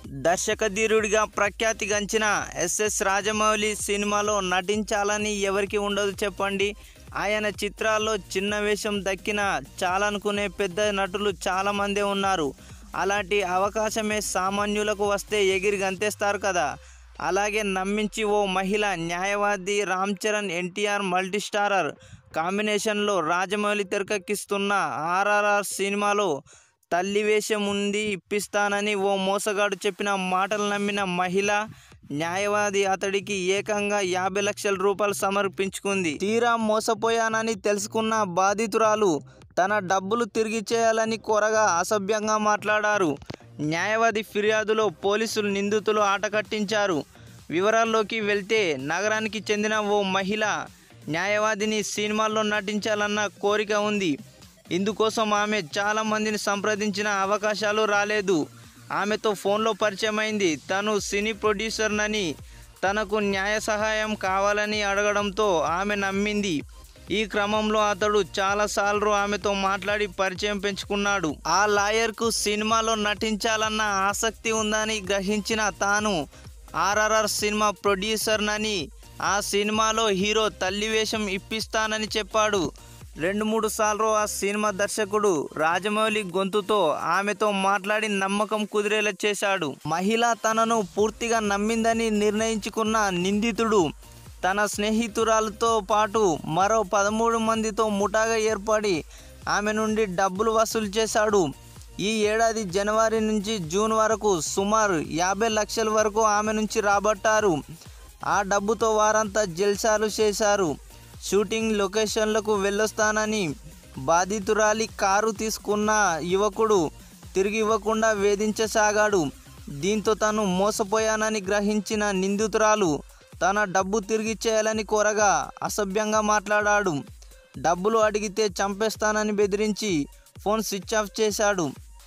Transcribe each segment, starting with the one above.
దర్శకధీరుడిగా ప్రఖ్యాతిగాంచిన SS Rajamouli సినిమాలో నటించాలని ఎవరికి ఉండదు చెప్పండి ఆయన చిత్రాల్లో చిన్న వేషం దక్కిన చాలనుకునే పెద్ద నటులు చాలామందే ఉన్నారు అలాంటి అవకాశమే సామాన్యులకు వస్తే ఎగిరి గంతేస్తారు కదా అలాగే నమ్మించి ఓ మహిళ న్యాయవాది రామ్ చరణ్ ఎన్టీఆర్ మల్టీస్టారర్ కాంబినేషన్లో రాజమౌళి తెరకెక్కిస్తున్న ఆర్ఆర్ఆర్ సినిమాలో తల్లి వేషం ఉంది ఇప్పిస్తానని ఓ మోసగాడు చెప్పిన మాటలు నమ్మిన మహిళ న్యాయవాది అతడికి ఏకంగా యాభై లక్షల రూపాయలు సమర్పించుకుంది తీరా మోసపోయానని తెలుసుకున్న బాధితురాలు తన డబ్బులు తిరిగి చేయాలని కోరగా అసభ్యంగా మాట్లాడారు న్యాయవాది ఫిర్యాదులో పోలీసులు నిందితులు ఆట కట్టించారు వివరాల్లోకి వెళ్తే నగరానికి చెందిన ఓ మహిళ న్యాయవాదిని సినిమాల్లో నటించాలన్న కోరిక ఉంది ఇందుకోసం ఆమె చాలా మందిని సంప్రదించిన అవకాశాలు రాలేదు ఆమెతో ఫోన్లో పరిచయమైంది తను సినీ ప్రొడ్యూసర్నని తనకు న్యాయ సహాయం కావాలని అడగడంతో ఆమె నమ్మింది ఈ క్రమంలో అతడు చాలాసార్లు ఆమెతో మాట్లాడి పరిచయం పెంచుకున్నాడు ఆ లాయర్కు సినిమాలో నటించాలన్న ఆసక్తి ఉందని గ్రహించిన తాను ఆర్ఆర్ఆర్ సినిమా ప్రొడ్యూసర్నని ఆ సినిమాలో హీరో తల్లి వేషం ఇప్పిస్తానని చెప్పాడు రెండు మూడు సార్లు ఆ సినిమా దర్శకుడు రాజమౌళి గొంతుతో ఆమెతో మాట్లాడి నమ్మకం కుదిరేలా చేశాడు మహిళ తనను పూర్తిగా నమ్మిందని నిర్ణయించుకున్న నిందితుడు తన స్నేహితురాలతో పాటు మరో పదమూడు మందితో ముఠాగా ఏర్పడి ఆమె నుండి డబ్బులు వసూలు చేశాడు ఈ ఏడాది జనవరి నుంచి జూన్ వరకు సుమారు యాభై లక్షల వరకు ఆమె నుంచి రాబట్టారు ఆ డబ్బుతో వారంతా జల్సాలు చేశారు షూటింగ్ లొకేషన్లకు వెళ్ళొస్తానని బాధితురాలి కారు తీసుకున్న యువకుడు తిరిగి ఇవ్వకుండా వేధించసాగాడు దీంతో తను మోసపోయానని గ్రహించిన నిందితురాలు తన డబ్బు తిరిగి చేయాలని కోరగా అసభ్యంగా మాట్లాడాడు డబ్బులు అడిగితే చంపేస్తానని బెదిరించి ఫోన్ స్విచ్ ఆఫ్ చేశాడు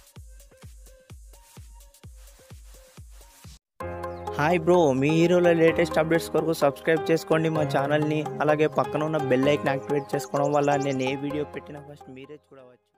హాయ్ బ్రో మీ హీరోల లేటెస్ట్ అప్డేట్స్ కొరకు సబ్స్క్రైబ్ చేసుకోండి మా ఛానల్ని అలాగే పక్కన ఉన్న బెల్ ఐకన్ యాక్టివేట్ చేసుకోవడం వల్ల నేను ఏ వీడియో పెట్టినా ఫస్ట్ మీరే చూడవచ్చు